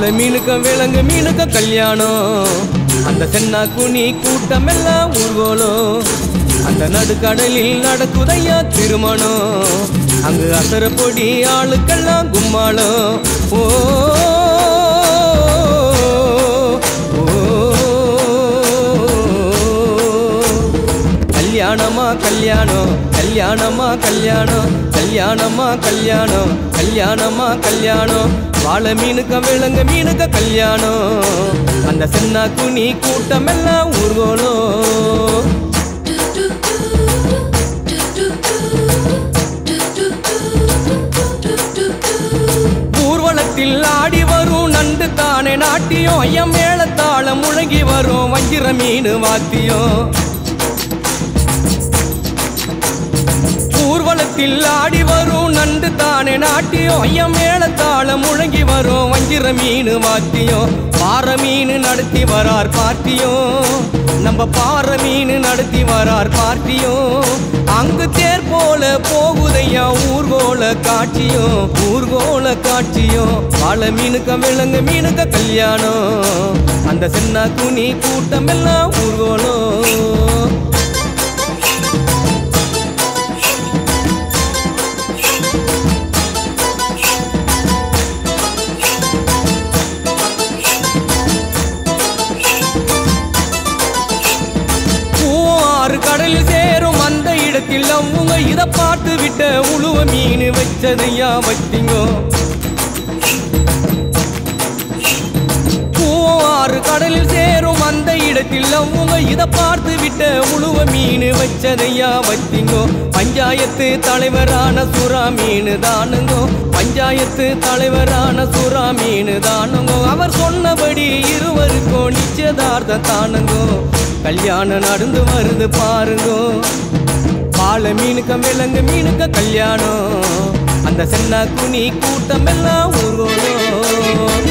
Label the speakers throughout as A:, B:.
A: வாழை மீனுக்க விலங்கு மீனுக்க கல்யாணம் அந்த சென்னா குனி கூட்டம் எல்லாம் ஊர்கோலம் அந்த நடுக்கடலில் நடக்குதையா திருமணம் அங்கு அசர பொடி ஆளுக்கெல்லாம் கும்மாளம் ஓ கல்யாணமா கல்யாணம் கல்யாணமா கல்யாணம் கல்யாணமா கல்யாணம் கல்யாணமா கல்யாணம் வாழை மீனுக்க விலங்க மீனுக்க கல்யாணம் அந்த சென்னா குனி கூட்டம் எல்லாம் ஊர்கோலம் ஊர்வலத்தில் ஆடி வரும் நண்டு தானே நாட்டியம் ஐயம் மேளத்தாளம் முழங்கி வரும் வஞ்சிர மீன் வாத்தியம் ஊர்வலத்தில் ஆடி வரும் நண்டு தானே நாட்டியம் ஐயம் மேளத்தாளம் முழங்கி வரும் வஞ்சிர மீன் வாத்தியம் பாறை மீன் நடத்தி வரார் பார்ட்டியும் நம்ம பாறை மீன் நடத்தி வரார் பார்ட்டியும் அங்கு தேர் போல போகுதையா ஊர்கோல காட்சியும் ஊர்கோல காட்சியும் வாழை மீனுக்க விலங்கு மீனுக்க கல்யாணம் அந்த சென்னா குனி கூட்டம் எல்லாம் ஊர்கோலம் ஆறு கடலில் சேரும் அந்த இடத்தில் அவங்க இத பார்த்து விட்ட உழுவ மீன் வச்சதையா வச்சிங்கோ ஆறு கடலில் சேரும் அந்த இடத்தில் அவங்க இத பார்த்து விட்ட உழுவ மீன் வச்சதையா வச்சிங்கோ பஞ்சாயத்து தலைவரான சுறா மீன் தானுங்கோ பஞ்சாயத்து தலைவரான சுறா மீன் தானுங்கோ அவர் சொன்னபடி இருவருக்கும் நிச்சயதார்த்தம் தானுங்கோ கல்யாணம் நடந்து வருது பாருங்கோ பாலை மீனுக்க விலங்கு மீனுக்க கல்யாணம் அந்த சென்னா குனி கூட்டம் எல்லாம் ஊர்வலம்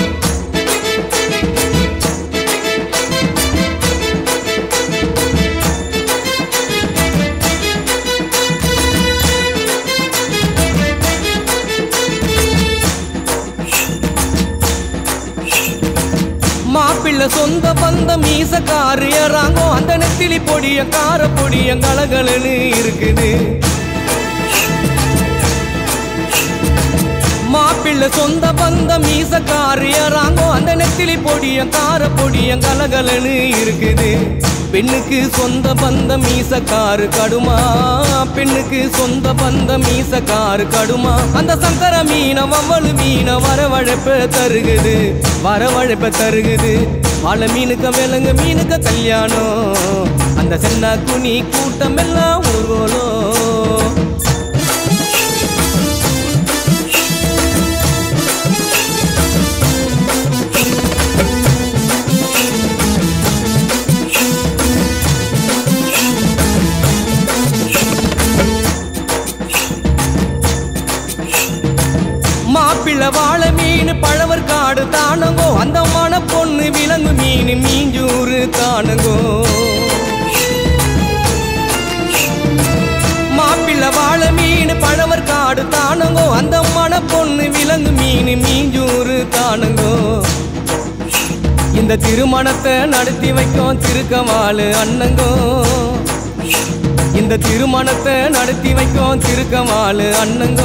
A: மாப்பிள்ளை சொந்த பந்தம் மீசக்காரு ஏறாங்கோ அந்த நெத்திலி பொடிய கார பொடிய கலகலன்னு இருக்குது மாப்பிள்ளை சொந்த பந்தம் மீசக்காரு ஏறாங்கோ அந்த நெத்திலி பொடிய கார பொடிய கலகலன்னு இருக்குது பெண்ணுக்கு சொந்த பந்தம் மீசக்காரு கடுமா பெண்ணுக்கு சொந்த பந்தம் மீசக்காரு கடுமா அந்த சங்கர மீன வவ்வளு மீன வரவழைப்ப தருகுது வரவழைப்ப தருகுது வாழை மீனுக்க விலங்கு மீனுக்க கல்யாணம் அந்த சென்னா குனி கூட்டம் எல்லாம் ஊர்வலம் மாப்பிள்ளை வாழை மீன் பழவர் காடு தானங்கோ அந்த மன பொண்ணு விலங்கு மீன் மீஞ்சூறு தானங்கோ மாப்பிள்ளை வாழை மீன் பழவர் காடு தானங்கோ அந்த மன பொண்ணு விலங்கு மீன் மீஞ்சூறு தானங்கோ இந்த திருமணத்தை நடத்தி வைக்கும் திருக்கமாலு அண்ணங்கோ இந்த திருமணத்தை நடத்தி வைக்கும் திருக்கமாலு அண்ணங்கோ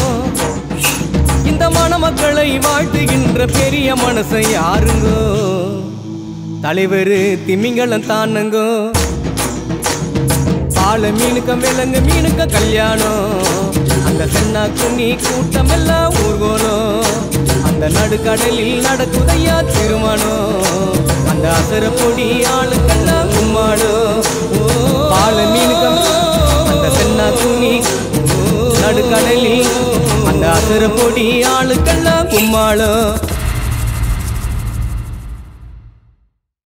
A: இந்த மணமக்களை வாழ்த்துகின்ற பெரிய மனசை யாருங்கோ தலைவர் திமிங்கலம் தானுங்கோ பால மீனுக்க விலங்கு மீனுக்க கல்யாணம் அந்த சென்னா குனி கூட்டம் எல்லாம் ஊர்கோலம் அந்த நடுக்கடலில் நடக்குதையா திருமணம் அந்த அசர பொடி ஆளுக்கெல்லாம் கும்மாடும் பால மீனுக்க அந்த சென்னா குனி நடுக்கடலில் அந்த அசர பொடி ஆளுக்கெல்லாம் கும்மாளம்